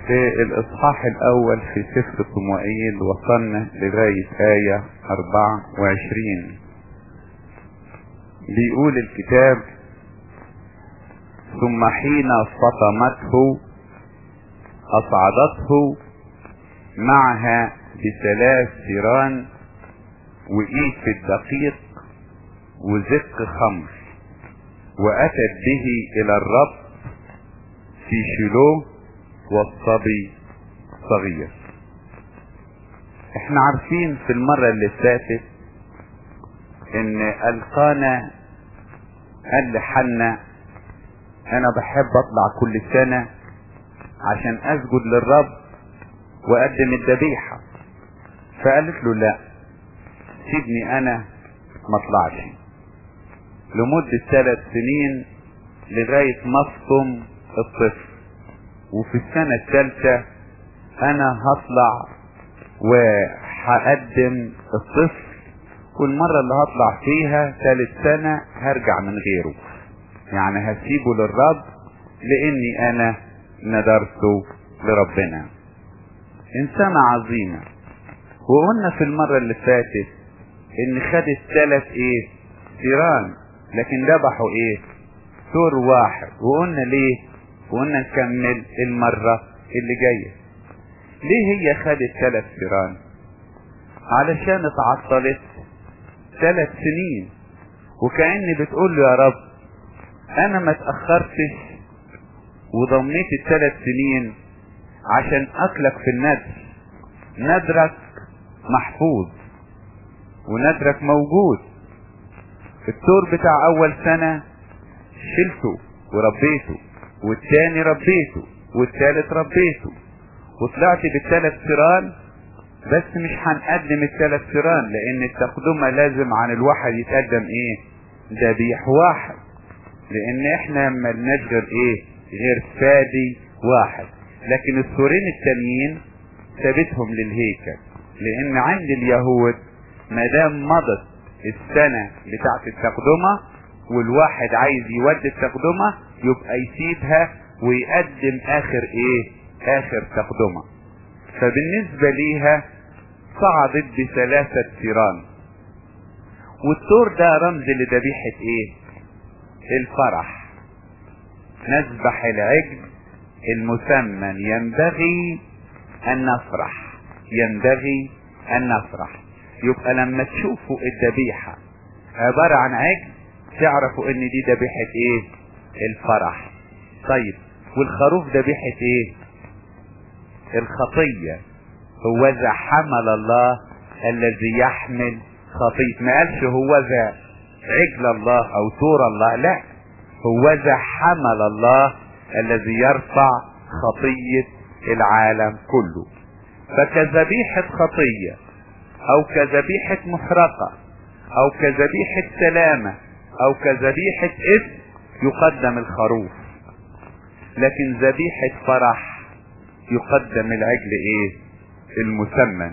في الإصحاح الأول في سفر صموئيل وصلنا لغاية آية 24 بيقول الكتاب ثم حين فطمته أصعدته معها بثلاث ثيران وإيد في الدقيق وزق خمر وأتت به إلى الرب في شيلوه والصبي صغير احنا عارفين في المرة اللي فاتت ان القانا قال لحنا انا بحب اطلع كل سنة عشان اسجد للرب واقدم الذبيحة فقالت له لا سيبني انا ما اطلعش لمدة ثلاث سنين لغاية ما افطم الطفل وفي السنة الثالثة انا هطلع وهقدم الطفل والمرة اللي هطلع فيها ثالث سنة هرجع من غيره يعني هسيبه للرب لاني انا ندرته لربنا انسانة عظيمة وقلنا في المرة اللي فاتت ان خدت ثلاث ايه ثيران لكن ذبحوا ايه ثور واحد وقلنا ليه وقلنا نكمل المرة اللي جاية ليه هي خدت ثلاث ثيران علشان اتعطلت ثلاث سنين وكأني بتقول له يا رب انا ما تأخرتش وضميت الثلاث سنين عشان اكلك في الندر ندرك محفوظ وندرك موجود التور بتاع اول سنة شلته وربيته والتاني ربيته والتالت ربيته وطلعت بالثلاث سيران بس مش هنقدم الثلاث سيران لان التقدمة لازم عن الواحد يتقدم ايه ذبيح واحد لان احنا ملناش غير ايه غير فادي واحد لكن السورين التانيين ثابتهم للهيكل لان عند اليهود ما دام مضت السنة بتاعت التقدمة والواحد عايز يودي التقدمة يبقى يسيبها ويقدم اخر ايه اخر تقدمة فبالنسبة ليها صعدت بثلاثة ثيران والثور ده رمز لذبيحة ايه الفرح نذبح العجل المثمن ينبغي ان نفرح ينبغي ان نفرح يبقى لما تشوفوا الذبيحة عبارة عن عجل تعرفوا ان دي ذبيحة ايه الفرح طيب والخروف ذبيحة ايه الخطية هو ذا حمل الله الذي يحمل خطية ما قالش هو ذا عجل الله او طور الله لا هو ذا حمل الله الذي يرفع خطية العالم كله فكذبيحة خطية او كذبيحة محرقة او كذبيحة سلامة او كذبيحة اسم يقدم الخروف لكن ذبيحة فرح يقدم العجل ايه المسمن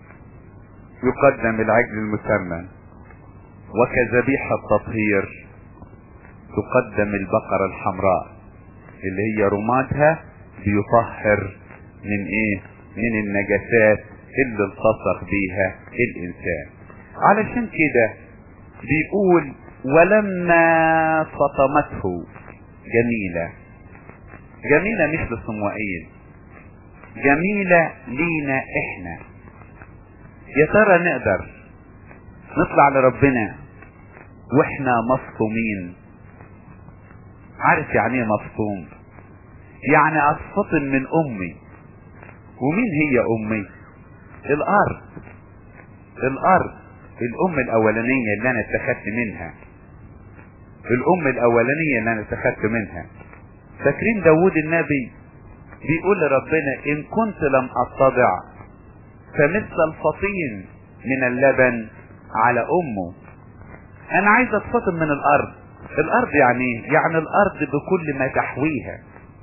يقدم العجل المسمن وكذبيحة تطهير تقدم البقرة الحمراء اللي هي رمادها بيطهر من ايه من النجاسات اللي التصق بيها الانسان علشان كده بيقول ولما فطمته جميلة جميلة مش لصموئيل جميلة لينا احنا يا ترى نقدر نطلع لربنا واحنا مفطومين عارف يعني ايه مفطوم يعني اصفطم من امي ومين هي امي الارض الارض الام الاولانية اللي انا اتخذت منها الام الاولانية اللي انا اتخذت منها فاكرين داود النبي بيقول لربنا ان كنت لم اتضع فمثل الفطين من اللبن على امه انا عايز اتفطم من الارض الارض يعني ايه يعني الارض بكل ما تحويها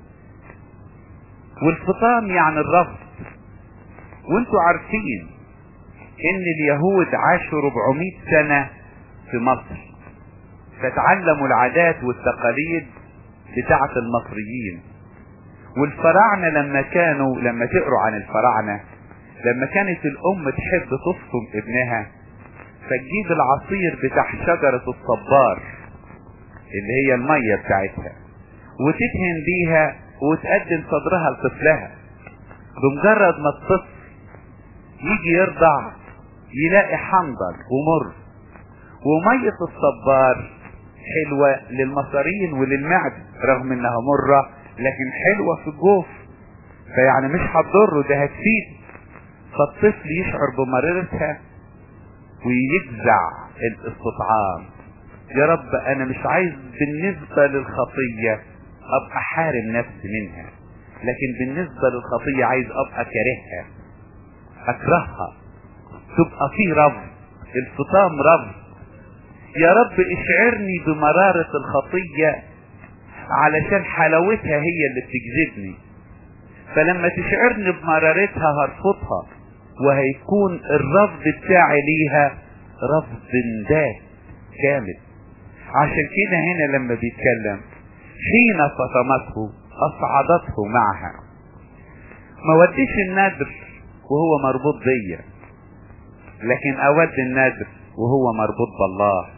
والفطام يعني الرفض وانتوا عارفين ان اليهود عاشوا 400 سنة في مصر فتعلموا العادات والتقاليد بتاعة المصريين والفراعنة لما كانوا لما تقروا عن الفراعنة لما كانت الام تحب تفطم ابنها فتجيب العصير بتاع شجرة الصبار اللي هي المية بتاعتها وتدهن بيها وتقدم صدرها لطفلها بمجرد ما الطفل يجي يرضع يلاقي حنظل ومر ومية الصبار حلوة للمصارين وللمعدة رغم انها مرة لكن حلوة في الجوف فيعني مش هتضره ده هتفيد فالطفل يشعر بمرارتها ويجزع الاستطعام يا رب انا مش عايز بالنسبة للخطية ابقى حارم نفسي منها لكن بالنسبة للخطية عايز ابقى كارهها اكرهها تبقى في رفض الفطام رفض يا رب اشعرني بمرارة الخطية علشان حلاوتها هي اللي بتجذبني فلما تشعرني بمرارتها هرفضها وهيكون الرفض بتاعي ليها رفض ذات كامل عشان كده هنا لما بيتكلم حين فطمته اصعدته معها ما وديش النذر وهو مربوط بيا لكن اود النذر وهو مربوط بالله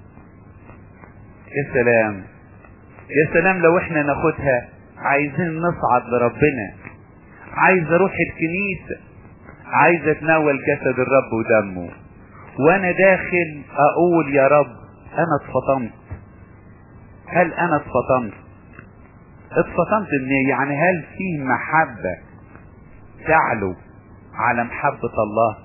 يا سلام يا سلام لو احنا ناخدها عايزين نصعد لربنا عايز اروح الكنيسة عايز اتناول جسد الرب ودمه وانا داخل اقول يا رب انا اتفطمت هل انا اتفطمت اتفطمت منين يعني هل في محبة تعلو على محبة الله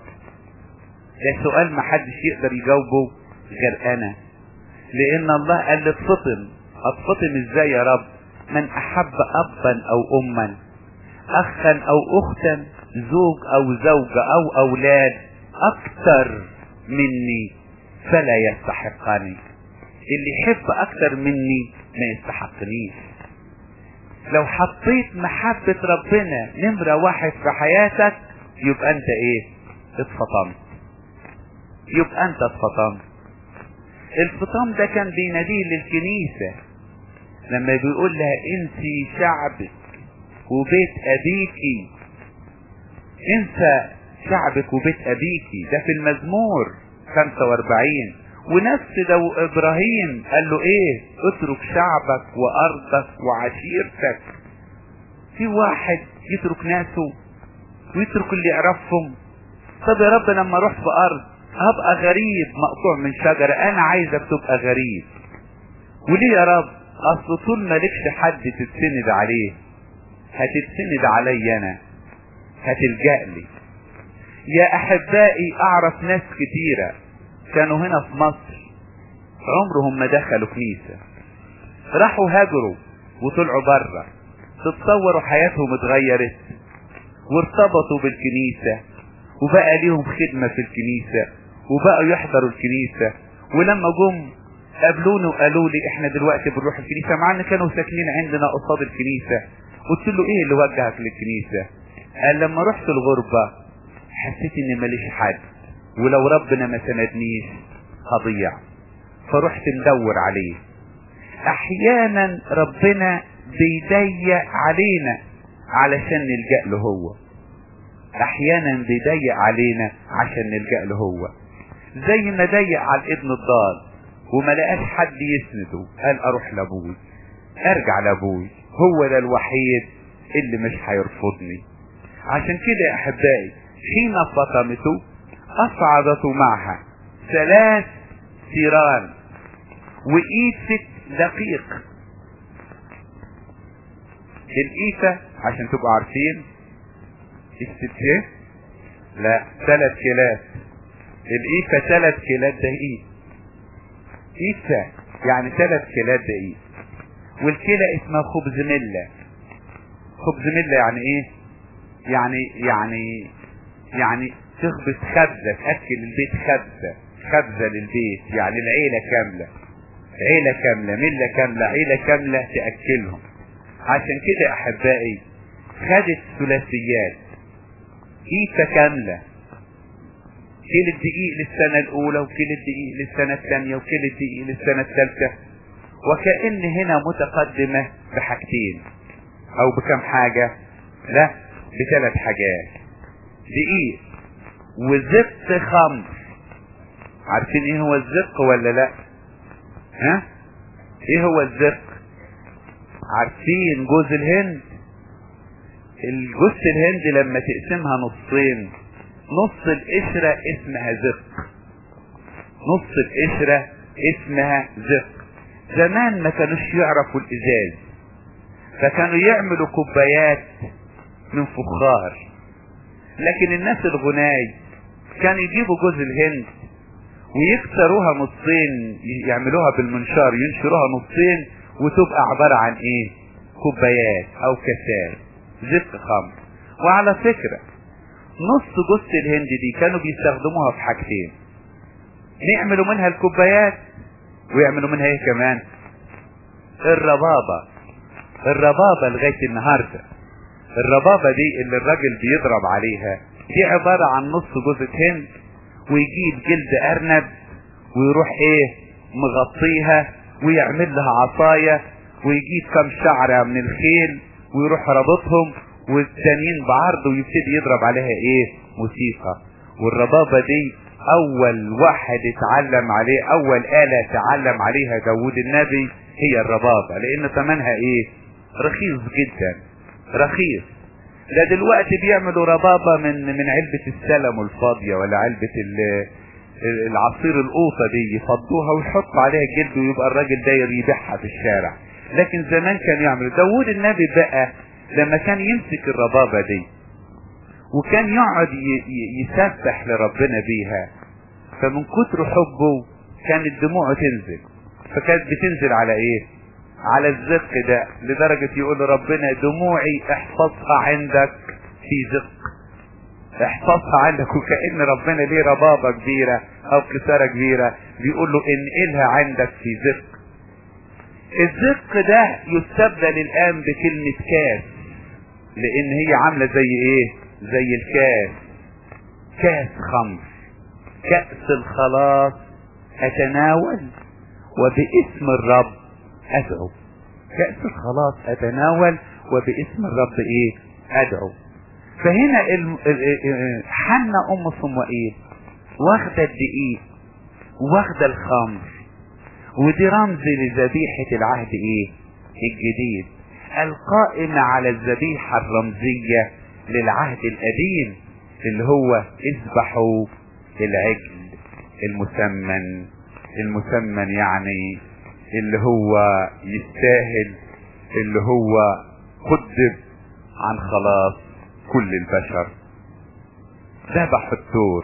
ده سؤال محدش يقدر يجاوبه غير انا لان الله قال لي اتفطم اتفطم ازاي يا رب من احب ابا او اما اخا او اختا زوج او زوجة او اولاد اكثر مني فلا يستحقني اللي يحب اكثر مني ما يستحقنيش لو حطيت محبة ربنا نمرة واحد في حياتك يبقى انت ايه اتفطمت يبقى انت اتفطمت الفطام ده كان بيناديه للكنيسة لما بيقول لها انسي شعبك وبيت ابيكي انسى شعبك وبيت ابيكي ده في المزمور 45 ونفس لو ابراهيم قال له ايه اترك شعبك وارضك وعشيرتك في واحد يترك ناسه ويترك اللي يعرفهم طب يا رب لما اروح في ارض هبقى غريب مقطوع من شجرة انا عايزك تبقى غريب وليه يا رب اصل طول ما لكش حد تتسند عليه هتتسند علي انا هتلجأ لي يا احبائي اعرف ناس كتيرة كانوا هنا في مصر عمرهم ما دخلوا كنيسة راحوا هاجروا وطلعوا بره تتصوروا حياتهم اتغيرت وارتبطوا بالكنيسة وبقى ليهم خدمة في الكنيسة وبقوا يحضروا الكنيسة ولما جم قابلوني وقالوا لي احنا دلوقتي بنروح الكنيسة مع ان كانوا ساكنين عندنا قصاد الكنيسة قلت له ايه اللي وجهك للكنيسة قال لما رحت الغربة حسيت اني ماليش حد ولو ربنا ما سندنيش هضيع فرحت مدور عليه احيانا ربنا بيضيق علينا علشان نلجأ له هو احيانا بيضيق علينا عشان نلجأ له هو زي ما ضيق على الابن الضال وما لقاش حد يسنده قال اروح لابوي ارجع لابوي هو ده الوحيد اللي مش هيرفضني عشان كده يا احبائي حين فطمته اصعدته معها ثلاث سيران وإيفة دقيق الإيفة عشان تبقوا عارفين الستة لا ثلاث كيلات الإيفة ثلاث كيلات دقيق إيفة يعني ثلاث كيلات دقيق والكيلة اسمها خبز ملة خبز ملة يعني ايه يعني يعني يعني تخبز خبزة تأكل البيت خبزة خبزة للبيت يعني العيلة كاملة عيلة كاملة ملة كاملة عيلة كاملة تأكلهم عشان كده يا أحبائي خدت ثلاثيات كيسة كاملة كيلة دقيق للسنة الأولى وكيلة دقيق للسنة الثانية وكيلة دقيق للسنة الثالثة وكأن هنا متقدمة بحاجتين او بكم حاجة لا بثلاث حاجات دقيق وزق خمر عارفين ايه هو الزق ولا لا ها ايه هو الزق عارفين جوز الهند الجوز الهند لما تقسمها نصين نص القشرة اسمها زق نص القشرة اسمها زق زمان ما كانوش يعرفوا الازاز فكانوا يعملوا كوبايات من فخار لكن الناس الغناي كانوا يجيبوا جوز الهند ويكسروها نصين يعملوها بالمنشار ينشروها نصين وتبقى عبارة عن ايه كوبايات او كاسات زق خمر وعلى فكرة نص جوز الهند دي كانوا بيستخدموها في حاجتين يعملوا منها الكوبايات ويعملوا منها ايه كمان الربابة الربابة لغاية النهاردة الربابة دي اللي الراجل بيضرب عليها دي عبارة عن نص جوزة هند ويجيب جلد ارنب ويروح ايه مغطيها ويعمل لها عصاية ويجيب كم شعرة من الخيل ويروح رابطهم والتانيين بعرض ويبتدي يضرب عليها ايه موسيقى والربابة دي اول واحد اتعلم عليه اول آلة تعلم عليها داود النبي هي الربابة لان ثمنها ايه رخيص جدا رخيص ده دلوقتي بيعملوا ربابة من من علبة السلم الفاضية ولا علبة العصير القوطة دي يفضوها ويحطوا عليها جلد ويبقى الراجل داير يبيعها في الشارع لكن زمان كان يعمل داود النبي بقى لما كان يمسك الربابة دي وكان يقعد يسبح لربنا بيها فمن كتر حبه كانت دموعه تنزل فكانت بتنزل على ايه على الزق ده لدرجة يقول ربنا دموعي احفظها عندك في زق احفظها عندك وكأن ربنا ليه ربابة كبيرة او كسارة كبيرة بيقول له انقلها عندك في زق الزق ده يستبدل الان بكلمة كاس لان هي عاملة زي ايه زي الكاس كاس خمر كأس الخلاص اتناول وباسم الرب ادعو كأس الخلاص اتناول وباسم الرب ايه ادعو فهنا حنا ام صموئيل واخدة الدقيق واخدة الخمر ودي رمز لذبيحة العهد ايه الجديد القائمة على الذبيحة الرمزية للعهد القديم اللي هو اذبحوا العجل المسمن المسمن يعني اللي هو يستاهل اللي هو قدم عن خلاص كل البشر ذبحوا الثور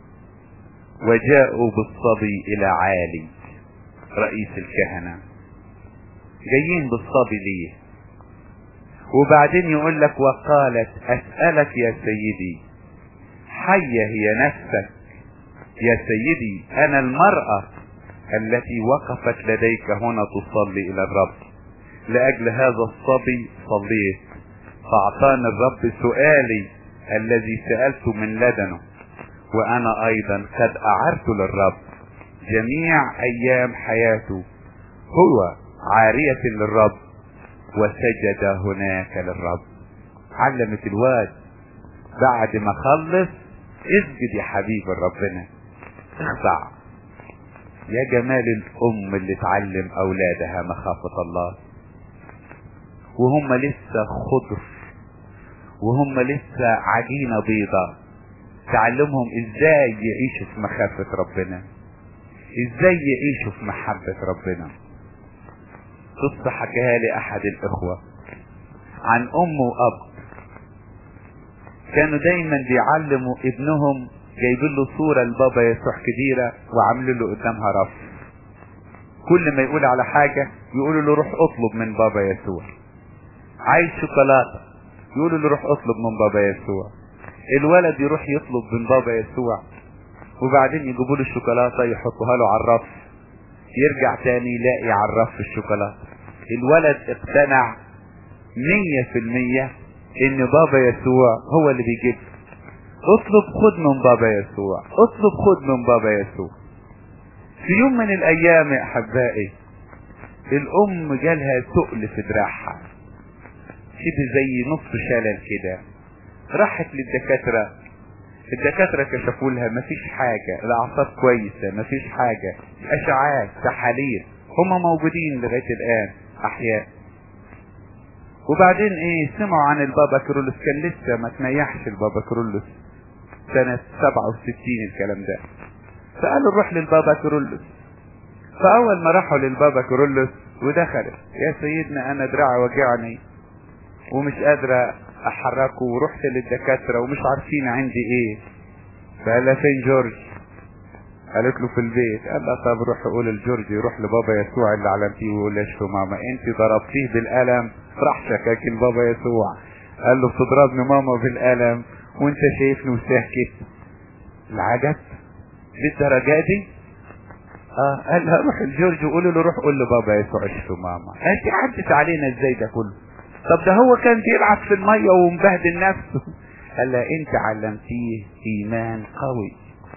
وجاءوا بالصبي الى عالي رئيس الكهنة جايين بالصبي ليه وبعدين يقول لك وقالت اسألك يا سيدي حية هي نفسك يا سيدي انا المرأة التي وقفت لديك هنا تصلي الى الرب لاجل هذا الصبي صليت فاعطاني الرب سؤالي الذي سألت من لدنه وانا ايضا قد اعرت للرب جميع ايام حياته هو عارية للرب وسجد هناك للرب علمت الواد بعد ما خلص اسجد يا حبيب ربنا اخضع يا جمال الام اللي تعلم اولادها مخافة الله وهم لسه خضر وهم لسه عجينة بيضة تعلمهم ازاي يعيشوا في مخافة ربنا ازاي يعيشوا في محبة ربنا قصة حكاها لي احد الاخوة عن ام واب كانوا دايما بيعلموا ابنهم جايبين له صورة لبابا يسوع كبيرة وعاملين له قدامها رف كل ما يقول على حاجة يقولوا له روح اطلب من بابا يسوع عايز شوكولاتة يقولوا له روح اطلب من بابا يسوع الولد يروح يطلب من بابا يسوع وبعدين يجيبوا له الشوكولاتة يحطوها له على الرف يرجع تاني يلاقي على الرف الشوكولاتة الولد اقتنع مية في المية ان بابا يسوع هو اللي بيجيب اطلب خد من بابا يسوع اطلب خد من بابا يسوع في يوم من الايام يا احبائي الام جالها تقل في دراعها شبه زي نص شلل كده راحت للدكاترة الدكاترة كشفوا لها مفيش حاجة الاعصاب كويسة مفيش حاجة اشعاعات تحاليل هما موجودين لغاية الان احياء وبعدين ايه سمعوا عن البابا كرولوس كان لسه ما تنيحش البابا كرولوس سنة 67 الكلام ده فقالوا نروح للبابا كرولوس فاول ما راحوا للبابا كرولوس ودخلت يا سيدنا انا دراعي وجعني ومش قادرة احركه ورحت للدكاترة ومش عارفين عندي ايه فقال لها فين جورج قالت له في البيت قال لها طب روح قول لجورج يروح لبابا يسوع اللي علمتيه ويقول له اشفوا ماما انت ضربتيه بالقلم راح شكاك لبابا يسوع قال له بتضربني ماما بالقلم وانت شايفني وساكت العجب للدرجة دي اه قال لها روح لجورج وقول له روح قول لبابا يسوع اشفوا ماما انت عدت علينا ازاي ده كله طب ده هو كان بيلعب في المية ومبهدل نفسه قال لها انت علمتيه ايمان قوي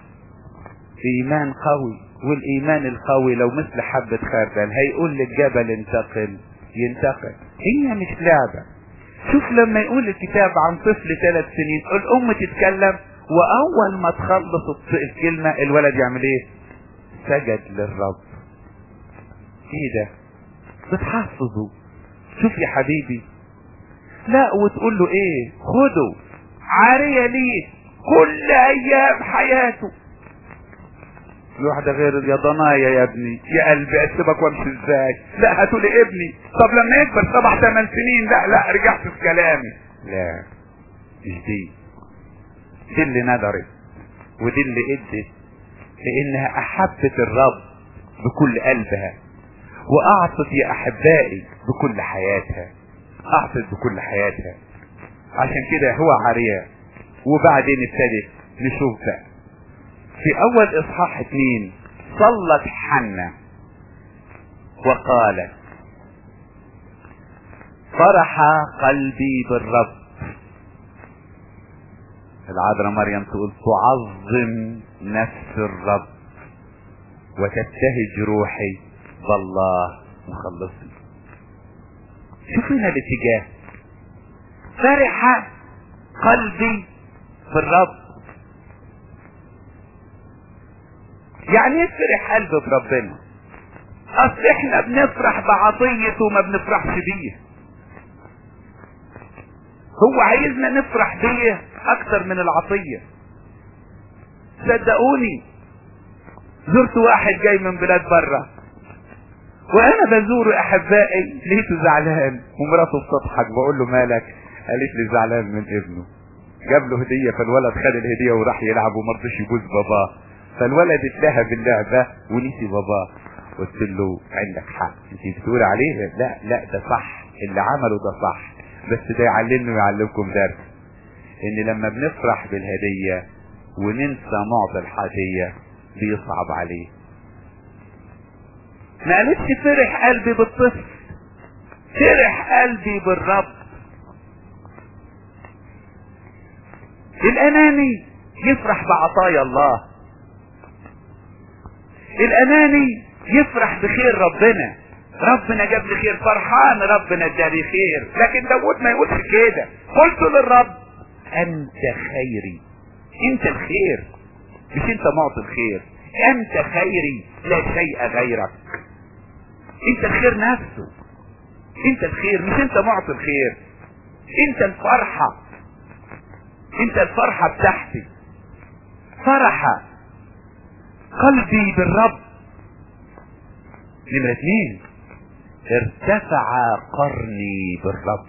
ايمان قوي والايمان القوي لو مثل حبة خردل هيقول للجبل انتقل ينتقل هي مش لعبة شوف لما يقول الكتاب عن طفل ثلاث سنين الام تتكلم واول ما تخلص الكلمة الولد يعمل ايه سجد للرب ايه ده بتحفظه شوف يا حبيبي لا وتقول له ايه خده عارية ليه كل ايام حياته الواحدة غير يا ضنايا يا ابني يا قلبي اسيبك وامشي ازاي لا هاتوا لي ابني طب لما يكبر سبع ثمان سنين لا لا رجعت في كلامي لا مش دي دي اللي ندرت ودي اللي ادت لانها احبت الرب بكل قلبها واعطت يا احبائي بكل حياتها اعطت بكل حياتها عشان كده هو عرياء وبعدين ابتدت نشوف بقى في اول اصحاح اتنين صلت حنة وقالت فرح قلبي بالرب العذراء مريم تقول تعظم نفس الرب وتبتهج روحي بالله مخلصي شوف هنا الاتجاه فرح قلبي بالرب يعني ايه فرح قلبي بربنا اصل احنا بنفرح بعطيته وما بنفرحش بيه هو عايزنا نفرح بيه اكتر من العطية صدقوني زرت واحد جاي من بلاد بره وانا بزور احبائي لقيته زعلان ومراته بتضحك بقول له مالك قالت لي زعلان من ابنه جاب له هديه فالولد خد الهديه وراح يلعب وما رضيش يبوس باباه فالولد اتلهى باللعبه ونسي باباه قلت له عندك حق انت بتقول عليه لا لا ده صح اللي عمله ده صح بس ده يعلمني ويعلمكم درس ان لما بنفرح بالهديه وننسى معطى الهديه بيصعب عليه ما قالتش فرح قلبي بالطفل فرح قلبي بالرب الاناني يفرح بعطايا الله الاناني يفرح بخير ربنا ربنا جاب لي خير فرحان ربنا اداني خير لكن داود ما يقولش كده قلت للرب انت خيري انت الخير مش انت معطي الخير انت خيري لا شيء غيرك انت الخير نفسه انت الخير مش انت معطي الخير انت الفرحة انت الفرحة بتاعتي فرحة قلبي بالرب نمرة اتنين ارتفع قرني بالرب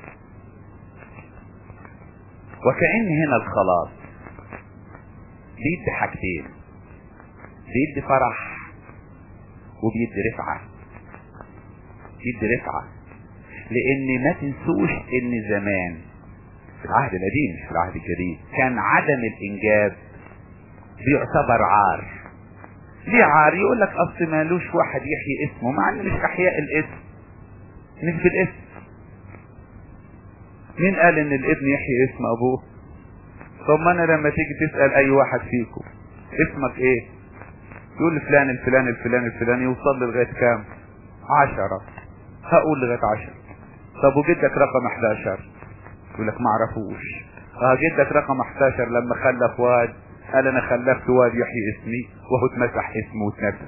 وكأن هنا الخلاص بيدي حاجتين بيدي فرح وبيدي رفعة بيدي رفعة لان ما تنسوش ان زمان في العهد القديم مش في العهد الجديد كان عدم الانجاب بيعتبر عار ليه عار يقول لك اصل مالوش واحد يحيي اسمه مع ان مش احياء الاسم مش بالاسم مين قال ان الابن يحيي اسم ابوه طب ما انا لما تيجي تسأل اي واحد فيكم اسمك ايه يقول فلان الفلان الفلان الفلان يوصل لغاية كام عشرة هقول لغاية عشرة طب وجدك رقم 11 يقول لك ما اعرفوش اه جدك رقم 11 لما خلف واد قال انا خلفت واد يحيي اسمي وهو اتمسح اسمه واتنفس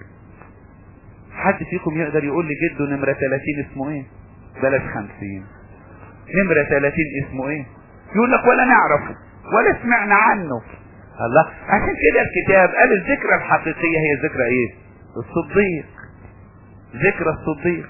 حد فيكم يقدر يقول لي جده نمرة 30 اسمه ايه بلاش 50 نمرة 30 اسمه ايه يقول لك ولا نعرفه ولا سمعنا عنه الله عشان كده الكتاب قال الذكرى الحقيقية هي ذكرى ايه الصديق ذكرى الصديق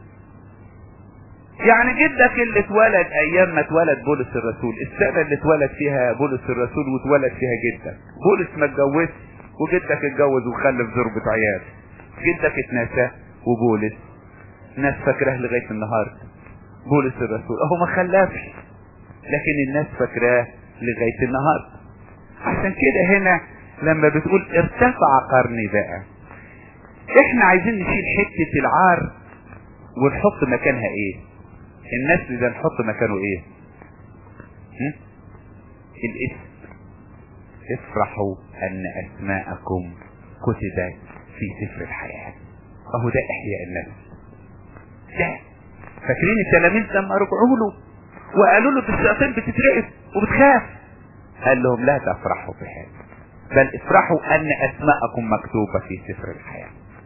يعني جدك اللي اتولد ايام ما اتولد بولس الرسول السنة اللي اتولد فيها بولس الرسول واتولد فيها جدك بولس ما اتجوزش وجدك اتجوز وخلف ضربة عيال جدك اتنسى وبولس ناس فاكراه لغاية النهاردة بولس الرسول اهو ما خلفش لكن الناس فاكراه لغاية النهاردة عشان كده هنا لما بتقول ارتفع قرني بقى احنا عايزين نشيل حتة العار ونحط مكانها ايه النسل ده نحط مكانه ايه هم؟ الاسم افرحوا ان اسماءكم كتبت في سفر الحياة اهو ده احياء النفس ده فاكرين التلاميذ لما رجعوا له وقالوا له الشياطين بتترقب وبتخاف قال لهم لا تفرحوا بهذا بل افرحوا ان اسماءكم مكتوبة في سفر الحياة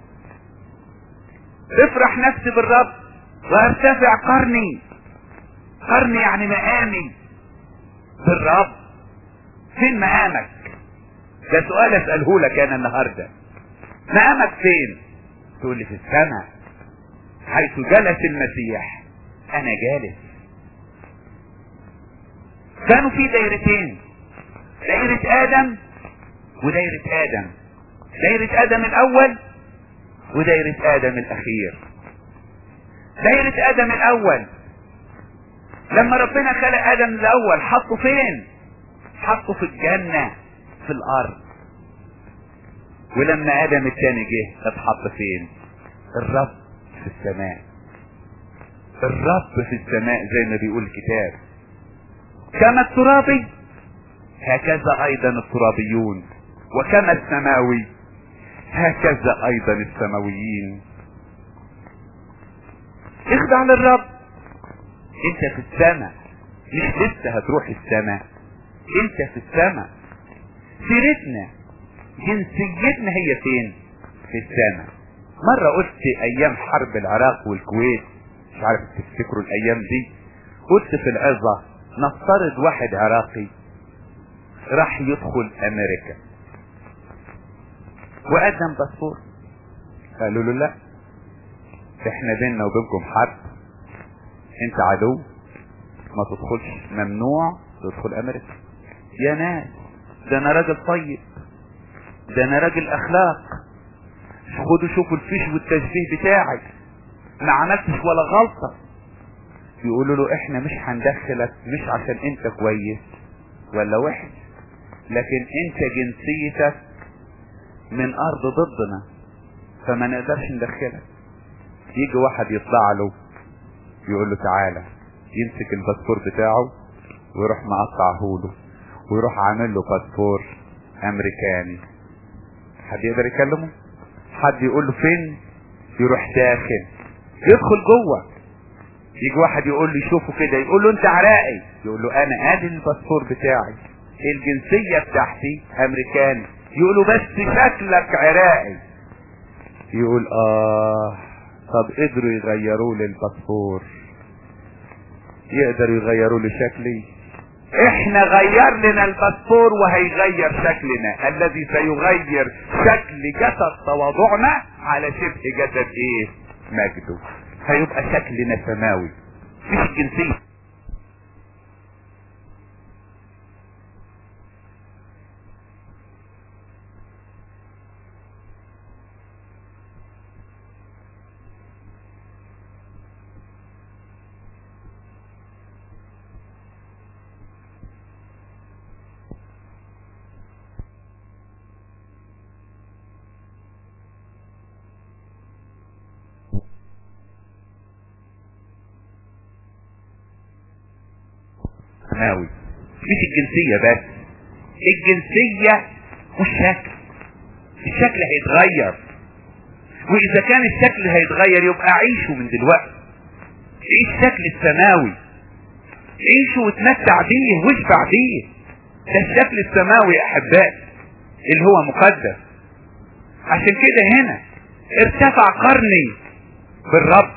افرح نفسي بالرب وارتفع قرني قرني يعني مقامي بالرب فين مقامك ده سؤال اسأله لك انا النهاردة مقامك فين تقول لي في السماء حيث جلس المسيح انا جالس كانوا في دايرتين دايرة ادم ودايرة ادم دايرة ادم الاول ودايرة ادم الاخير دايرة ادم الاول لما ربنا خلق ادم الاول حطه فين حطه في الجنة في الارض ولما ادم الثاني جه اتحط فين الرب في السماء الرب في السماء زي ما بيقول الكتاب كما الترابي هكذا ايضا الترابيون وكما السماوي هكذا ايضا السماويين اخضع للرب انت في السماء مش لسه هتروح السماء انت في السماء سيرتنا جنسيتنا هي فين في السماء مرة قلت ايام حرب العراق والكويت مش عارف تفتكروا الايام دي قلت في العظة نفترض واحد عراقي راح يدخل امريكا وقدم باسبور قالوا له لا احنا بيننا وبينكم حرب انت عدو ما تدخلش ممنوع تدخل امريكا يا ناس ده انا راجل طيب ده انا راجل اخلاق خدوا شوفوا الفيش والتشبيه بتاعي ما عملتش ولا غلطة يقولوا له احنا مش هندخلك مش عشان انت كويس ولا وحش لكن انت جنسيتك من ارض ضدنا فما نقدرش ندخلك يجي واحد يطلع له يقول له تعالى يمسك الباسبور بتاعه ويروح مقطعه له ويروح عامل له باسبور امريكاني حد يقدر يكلمه حد يقول له فين يروح داخل يدخل جوه يجي واحد يقول له يشوفه كده يقول له انت عراقي يقول له انا ادي الباسبور بتاعي الجنسية بتاعتي امريكاني يقول له بس شكلك عراقي يقول اه طب قدروا يغيروا لي الباسبور يقدروا يغيروا لي شكلي احنا غير لنا الباسبور وهيغير شكلنا الذي سيغير شكل جسد تواضعنا على شبه جسد ايه مجده هيبقى شكلنا سماوي مش جنسية سماوي مش الجنسية بس الجنسية والشكل الشكل هيتغير واذا كان الشكل هيتغير يبقى عيشه من دلوقتي عيش شكل السماوي عيشه وتمتع بيه واشبع بيه ده الشكل السماوي يا احبائي اللي هو مقدس عشان كده هنا ارتفع قرني بالرب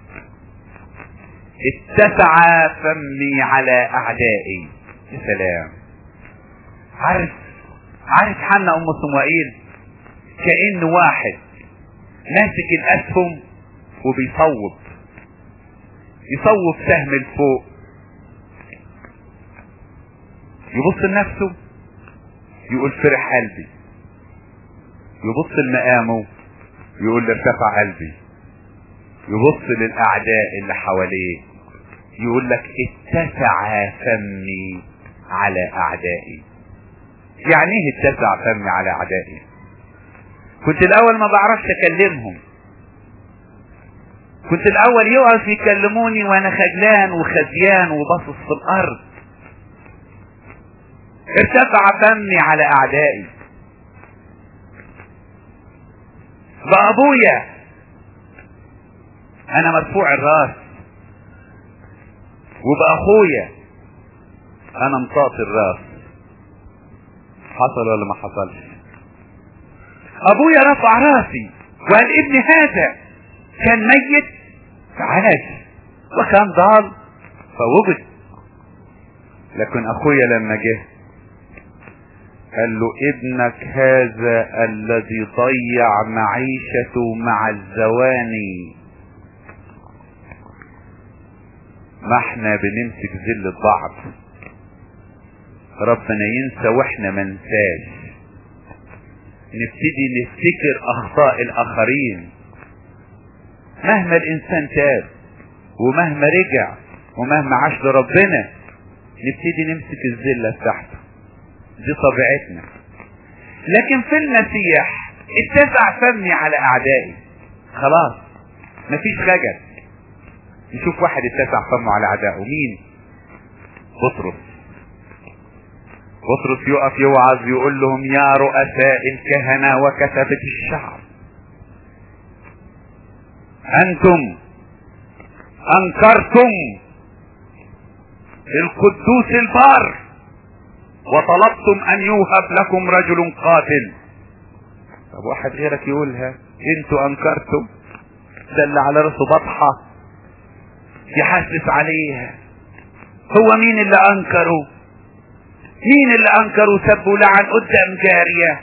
اتسع فمي على اعدائي يا سلام عارف عارف حنا ام صموئيل كأن واحد ماسك الاسهم وبيصوب يصوب سهم لفوق يبص لنفسه يقول فرح قلبي يبص لمقامه يقول ارتفع قلبي يبص للاعداء اللي حواليه يقول لك اتسع فمي على اعدائي يعني ايه اتسع فمي على اعدائي كنت الاول ما بعرفش اكلمهم كنت الاول يقف يكلموني وانا خجلان وخزيان وباصص في الارض ارتفع فمي على اعدائي بابويا انا مرفوع الراس وباخويا انا مطاطي الراس حصل ولا ما حصلش ابويا رفع راسي وقال ابن هذا كان ميت فعاش وكان ضال فوجد لكن اخويا لما جه قال له ابنك هذا الذي ضيع معيشته مع الزواني ما احنا بنمسك ذل بعض ربنا ينسى واحنا ما ننساش نبتدي نفتكر اخطاء الاخرين مهما الانسان تاب ومهما رجع ومهما عاش لربنا نبتدي نمسك الذله بتاعته دي طبيعتنا لكن في المسيح اتسع فمي على اعدائي خلاص مفيش خجل نشوف واحد اتسع فمه على اعدائه مين بطرس بطرس يقف يوعظ يقول لهم يا رؤساء الكهنة وكتبة الشعب انتم انكرتم القدوس البار وطلبتم ان يوهب لكم رجل قاتل طب واحد غيرك يقولها انتوا انكرتم ده اللي على راسه بطحة يحسس عليها هو مين اللي انكره مين اللي انكر وسب ولعن قدام جارية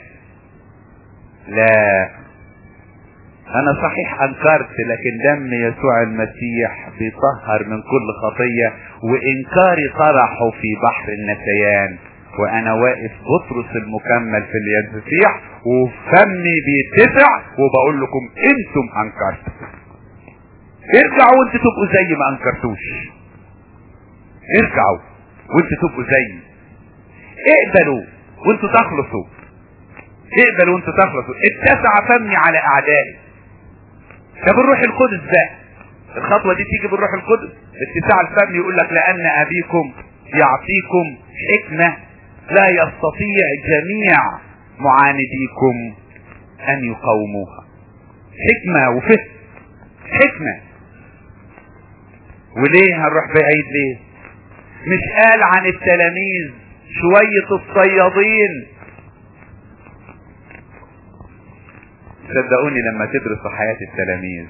لا انا صحيح انكرت لكن دم يسوع المسيح بيطهر من كل خطية وانكاري طرحه في بحر النسيان وانا واقف بطرس المكمل في الينسيح وفمي بيتسع وبقول لكم انتم انكرتوا ارجعوا وانتوا تبقوا زي ما انكرتوش ارجعوا وانتوا تبقوا زي اقبلوا وانتوا تخلصوا اقبلوا وانتوا تخلصوا اتسع فمي على اعدائي ده بالروح القدس بقى الخطوة دي تيجي بالروح القدس اتساع الفم يقول لك لان ابيكم يعطيكم حكمة لا يستطيع جميع معانديكم ان يقاوموها حكمة وفهم حكمة وليه هنروح بعيد ليه مش قال عن التلاميذ شوية الصيادين صدقوني لما تدرسوا حياة التلاميذ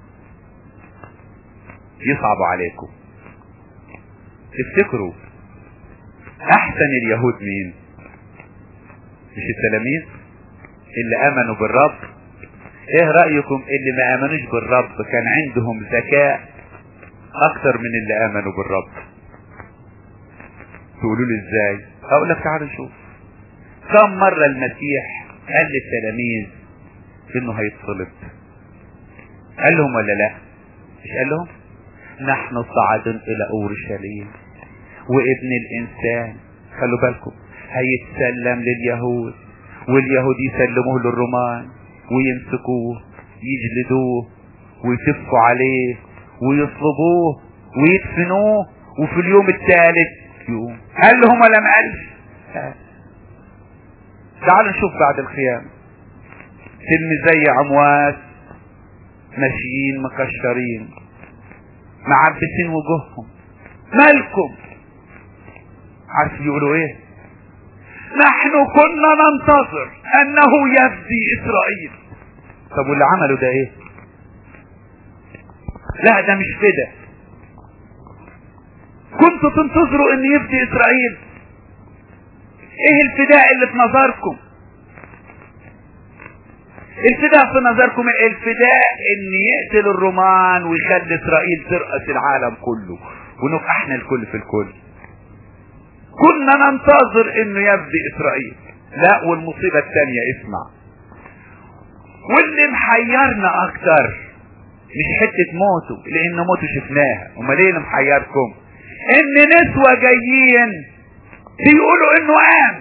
يصعب عليكم تفتكروا احسن اليهود مين مش التلاميذ اللي امنوا بالرب ايه رأيكم اللي ما امنوش بالرب كان عندهم ذكاء اكتر من اللي امنوا بالرب تقولوا لي ازاي اقول لك تعالوا نشوف كم مرة المسيح قال للتلاميذ انه هيتصلب قال لهم ولا لا مش قال لهم نحن صعد الى اورشليم وابن الانسان خلوا بالكم هيتسلم لليهود واليهود يسلموه للرومان ويمسكوه يجلدوه ويتفوا عليه ويصلبوه ويدفنوه وفي اليوم الثالث يقوم قال لهم ولا ما قالش تعالوا نشوف بعد القيامة تلميذي اموات ماشيين مكشرين معبسين وجوههم مالكم عارف يقولوا ايه نحن كنا ننتظر انه يفدي اسرائيل طب واللي عمله ده ايه لا ده مش فدا كنتوا تنتظروا ان يفدي اسرائيل ايه الفداء اللي في نظركم الفداء في نظركم الفداء ان يقتل الرومان ويخلي اسرائيل ترأس العالم كله ونبقى احنا الكل في الكل كنا ننتظر انه يفدي اسرائيل لا والمصيبة الثانية اسمع واللي محيرنا اكتر مش حتة موته لان موته شفناها امال ايه اللي محيركم ان نسوة جايين بيقولوا انه قام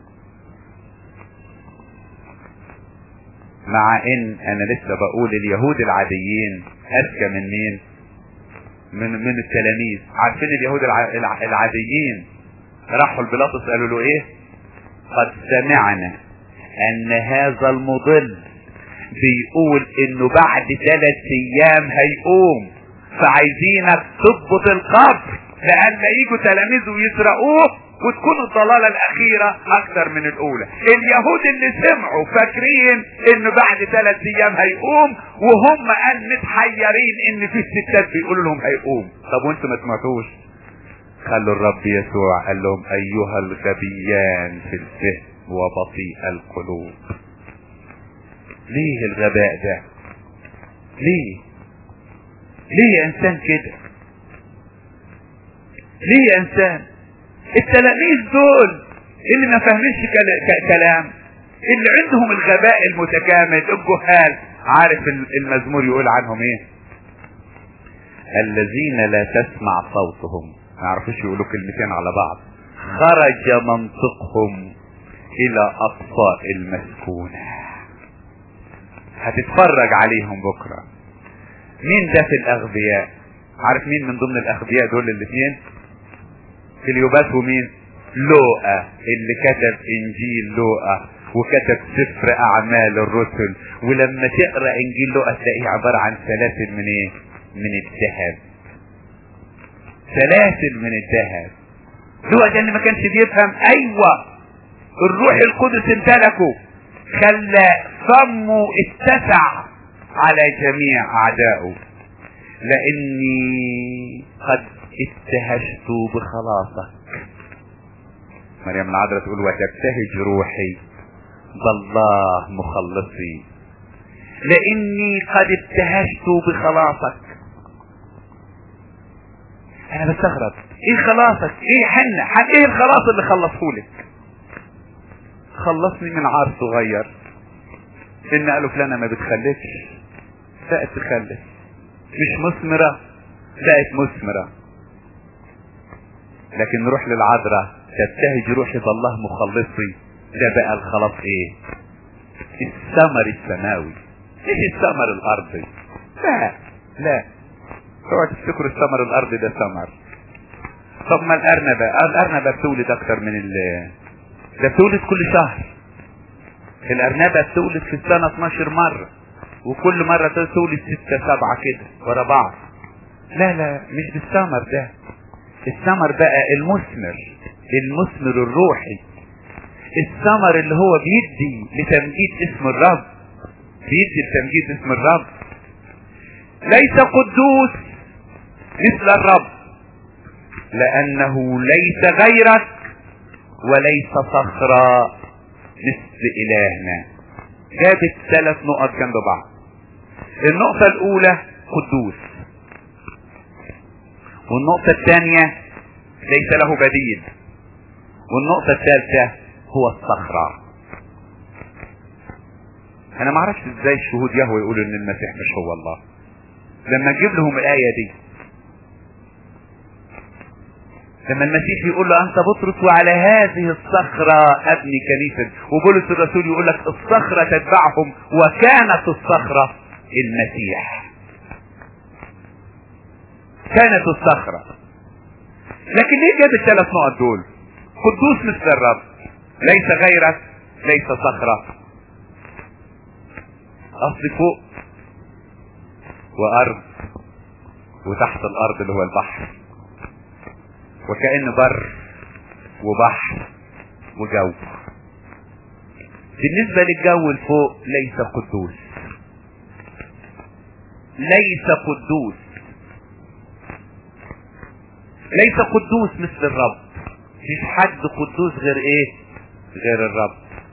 مع ان انا لسه بقول اليهود العاديين اذكى من مين من من التلاميذ عارفين اليهود الع... الع... العاديين راحوا البلاطس قالوا له ايه قد سمعنا ان هذا المضل بيقول انه بعد ثلاث ايام هيقوم فعايزينك تضبط القبر لان يجوا تلاميذه ويسرقوه وتكون الضلالة الاخيرة اكتر من الاولى اليهود اللي سمعوا فاكرين انه بعد ثلاث ايام هيقوم وهم قال متحيرين ان في الستات بيقولوا لهم هيقوم طب وانتوا ما سمعتوش خلوا الرب يسوع قال لهم ايها الغبيان في الفهم وبطيء القلوب ليه الغباء ده ليه ليه يا انسان كده ليه يا انسان التلاميذ دول اللي ما فهمش كلام اللي عندهم الغباء المتكامل الجهال عارف المزمور يقول عنهم ايه الذين لا تسمع صوتهم ما يعرفوش يقولوا كلمتين على بعض خرج منطقهم الى اقصاء المسكونة هتتفرج عليهم بكرة مين ده في الاغبياء عارف مين من ضمن الاغبياء دول الاثنين كليوباس ومين لوقا اللي كتب انجيل لوقا وكتب سفر اعمال الرسل ولما تقرا انجيل لوقا تلاقيه عباره عن سلاسل من ايه من الذهب سلاسل من الذهب لوقا ده اللي ما كانش بيفهم ايوه الروح القدس امتلكه خلى فمه اتسع على جميع اعدائه لاني قد ابتهجت بخلاصك مريم العذراء تقول وتبتهج روحي بالله مخلصي لاني قد ابتهجت بخلاصك انا بستغرب ايه خلاصك ايه حنة حن ايه الخلاص اللي خلصهولك خلصني من عار صغير ان قالوا فلانة ما بتخلفش بقت تخلف مش مثمرة بقت مثمرة لكن نروح للعذراء تبتهج روحي بالله مخلصي ده بقى الخلاص ايه الثمر السماوي مش الثمر الارضي لا لا اوعى تفتكروا الثمر الارضي ده ثمر طب ما الارنبه الارنبه بتولد اكتر من ال ده بتولد كل شهر الارنبه بتولد في السنه 12 مره وكل مره تولد ستة سبعة كده ورا بعض لا لا مش بالثمر ده الثمر بقى المثمر المثمر الروحي الثمر اللي هو بيدي لتمجيد اسم الرب بيدي لتمجيد اسم الرب ليس قدوس مثل الرب لانه ليس غيرك وليس صخرة مثل الهنا جابت ثلاث نقط جنب بعض النقطة الاولى قدوس والنقطة الثانية ليس له بديل والنقطة الثالثة هو الصخرة انا ما اعرفش ازاي الشهود يهوى يقولوا ان المسيح مش هو الله لما نجيب لهم الاية دي لما المسيح يقول له انت بطرس وعلى هذه الصخرة ابني كنيسة وبولس الرسول يقول لك الصخرة تتبعهم وكانت الصخرة المسيح كانت الصخرة لكن ليه جاب الثلاث نقط دول قدوس مثل الرب ليس غيرك ليس صخرة اصل فوق وارض وتحت الارض اللي هو البحر وكأن بر وبحر وجو بالنسبة للجو الفوق ليس قدوس ليس قدوس ليس قدوس مثل الرب مفيش حد قدوس غير ايه غير الرب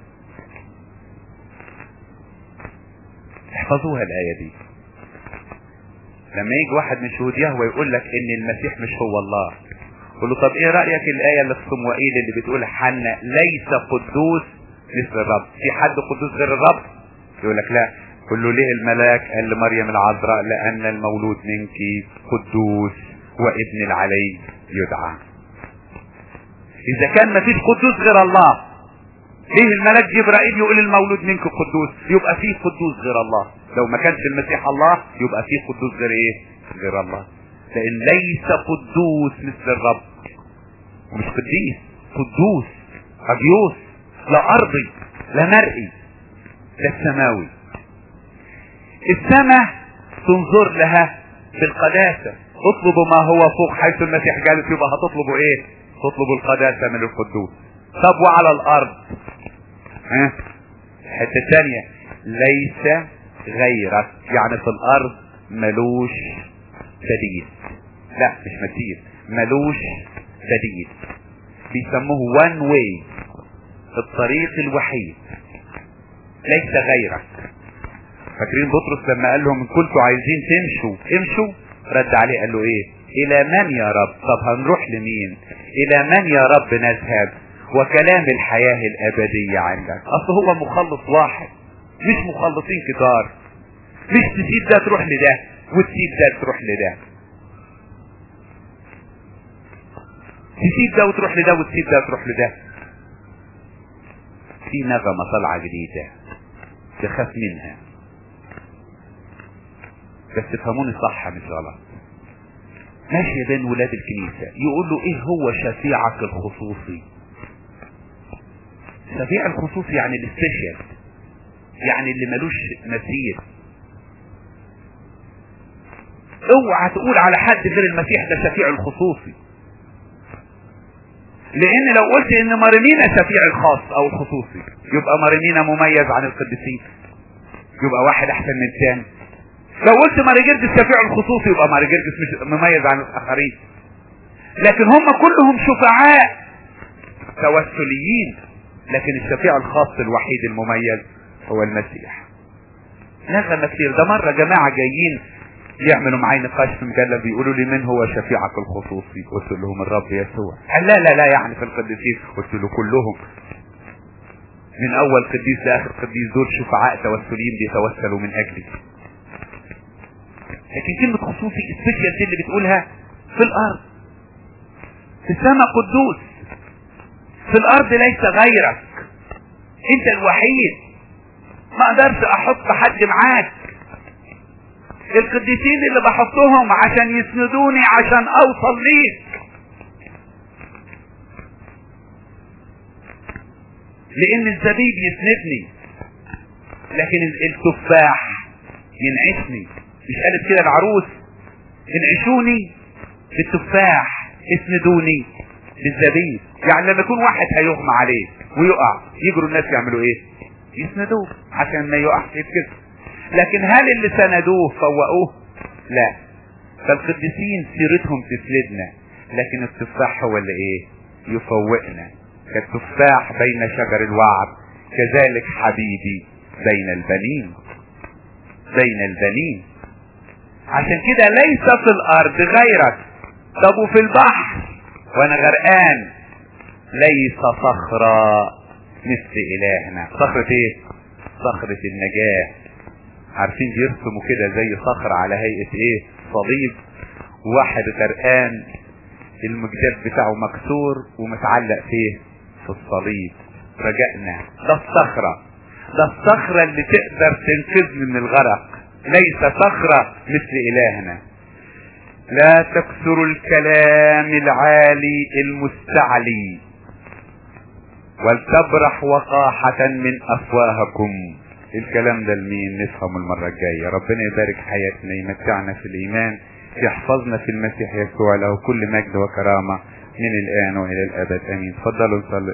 احفظوها الآية دي لما يجي واحد من شهود يهوى يقول لك ان المسيح مش هو الله قول له طب ايه رأيك الآية اللي في صموئيل اللي بتقول حنا ليس قدوس مثل الرب في حد قدوس غير الرب يقول لك لا قل له ليه الملاك قال لمريم العذراء لأن المولود منك قدوس وابن العلي يدعى إذا كان ما فيش قدوس غير الله ليه الملاك جبرائيل يقول المولود منك قدوس يبقى فيه قدوس غير الله لو ما كانش المسيح الله يبقى فيه قدوس غير ايه غير الله لان ليس قدوس مثل الرب ومش قديس قدوس اجيوس لا ارضي لا مرئي ده السماوي السماء تنظر لها بالقداسة اطلبوا ما هو فوق حيث المسيح جالس يبقى هتطلبوا ايه تطلبوا القداسة من القدوس طب وعلى الارض ها الحته الثانيه ليس غيرك يعني في الارض ملوش بديل لا مش مثيل ملوش بديل بيسموه وان واي الطريق الوحيد ليس غيرك فاكرين بطرس لما قال لهم ان كنتوا عايزين تمشوا امشوا رد عليه قال له ايه الى من يا رب طب هنروح لمين الى من يا رب نذهب وكلام الحياة الابدية عندك اصل هو مخلص واحد مش مخلصين كتار مش تسيب ده تروح لده وتسيب ده تروح لده تسيب ده وتروح لده وتسيب ده وتروح لده في نغمة طالعة جديدة تخاف منها بس تفهموني صح مش غلط ماشي بين ولاد الكنيسة يقول له ايه هو شفيعك الخصوصي شفيع الخصوصي يعني السبيشال يعني اللي ملوش مثيل اوعى تقول على حد غير المسيح ده شفيع الخصوصي لان لو قلت ان مريمينا شفيع الخاص او الخصوصي يبقى مريمينا مميز عن القديسين يبقى واحد احسن من الثاني لو قلت ماريجيرجس شفيع الخصوصي يبقى ماريجيرجس مش مميز عن الاخرين لكن هم كلهم شفعاء توسليين لكن الشفيع الخاص الوحيد المميز هو المسيح نغمة كتير ده مرة جماعة جايين يعملوا معايا نقاش في مجلة بيقولوا لي من هو شفيعك الخصوصي قلت لهم الرب يسوع قال لا لا لا يعني في القديسين قلت له كلهم من اول قديس لاخر قديس دول شفعاء توسليين بيتوسلوا من اجلي لكن كلمة خصوصي السبيشال دي اللي بتقولها في الارض في السماء قدوس في الارض ليس غيرك انت الوحيد ما اقدرش احط حد معاك القديسين اللي بحطهم عشان يسندوني عشان اوصل ليك لان الزبيب يسندني لكن التفاح ينعشني مش قالت كده العروس انعشوني بالتفاح اسندوني بالزبيب يعني لما يكون واحد هيغمى عليه ويقع يجروا الناس يعملوا ايه يسندوه عشان ما يقعش يتكسر لكن هل اللي سندوه فوقوه لا فالقديسين سيرتهم تسندنا لكن التفاح هو اللي ايه يفوقنا كالتفاح بين شجر الوعد كذلك حبيبي بين البنين بين البنين عشان كده ليس في الارض غيرك طب وفي البحر وانا غرقان ليس صخرة مثل الهنا صخرة ايه صخرة النجاة عارفين بيرسموا كده زي صخر على هيئة ايه صليب واحد غرقان المجداد بتاعه مكسور ومتعلق فيه في الصليب رجعنا ده الصخرة ده الصخرة اللي تقدر تنقذني من الغرق ليس صخرة مثل الهنا لا تكثروا الكلام العالي المستعلي ولتبرح وقاحة من افواهكم الكلام ده لمين نفهم المرة الجاية ربنا يبارك حياتنا يمتعنا في الايمان يحفظنا في المسيح يسوع له كل مجد وكرامة من الآن وإلى الأبد آمين تفضلوا نصلي